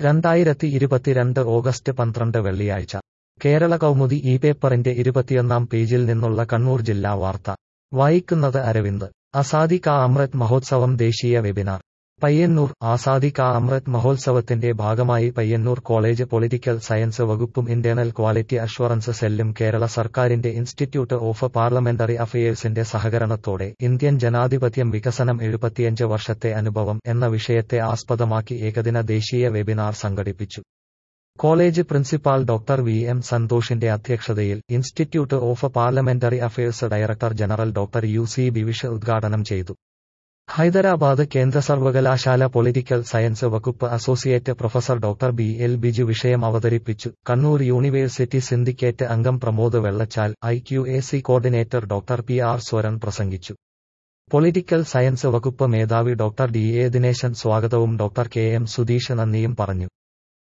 രണ്ടായിരത്തി ഇരുപത്തിരണ്ട് ഓഗസ്റ്റ് പന്ത്രണ്ട് വെള്ളിയാഴ്ച കേരള കൗമുദി ഈ പേപ്പറിന്റെ ഇരുപത്തിയൊന്നാം പേജിൽ നിന്നുള്ള കണ്ണൂർ ജില്ലാ വാർത്ത വായിക്കുന്നത് അരവിന്ദ് അസാദി കാ അമൃത് മഹോത്സവം ദേശീയ വെബിനാർ പയ്യന്നൂർ ആസാദി കാ അമൃത് മഹോത്സവത്തിന്റെ ഭാഗമായി പയ്യന്നൂർ കോളേജ് പൊളിറ്റിക്കൽ സയൻസ് വകുപ്പും ഇന്റേണൽ ക്വാളിറ്റി അഷ്വറൻസ് സെല്ലും കേരള സർക്കാരിന്റെ ഇൻസ്റ്റിറ്റ്യൂട്ട് ഓഫ് പാർലമെന്ററി അഫയേഴ്സിന്റെ സഹകരണത്തോടെ ഇന്ത്യൻ ജനാധിപത്യം വികസനം എഴുപത്തിയഞ്ച് വർഷത്തെ അനുഭവം എന്ന വിഷയത്തെ ആസ്പദമാക്കി ഏകദിന ദേശീയ വെബിനാർ സംഘടിപ്പിച്ചു college principal doctor V M സന്തോഷിന്റെ അധ്യക്ഷതയിൽ institute of parliamentary affairs director general doctor U C Bivish ഉദ്ഘാടനം ചെയ്തു ഹൈദരാബാദ് കേന്ദ്ര സർവകലാശാല പൊളിറ്റിക്കൽ സയൻസ് വകുപ്പ് associate professor doctor B L Biju വിഷയം അവതരിപ്പിച്ചു കണ്ണൂർ യൂണിവേഴ്സിറ്റി സിൻഡിക്കേറ്റ് അംഗം Pramod Vellachal I Q A C coordinator doctor P R Swaran പ്രസംഗിച്ചു പൊളിറ്റിക്കൽ സയൻസ് വകുപ്പ് മേധാവി ഡോക്ടർ ഡി എ ദിനേശൻ സ്വാഗതവും ഡോക്ടർ കെ എം സുധീഷ് നന്ദിയും പറഞ്ഞു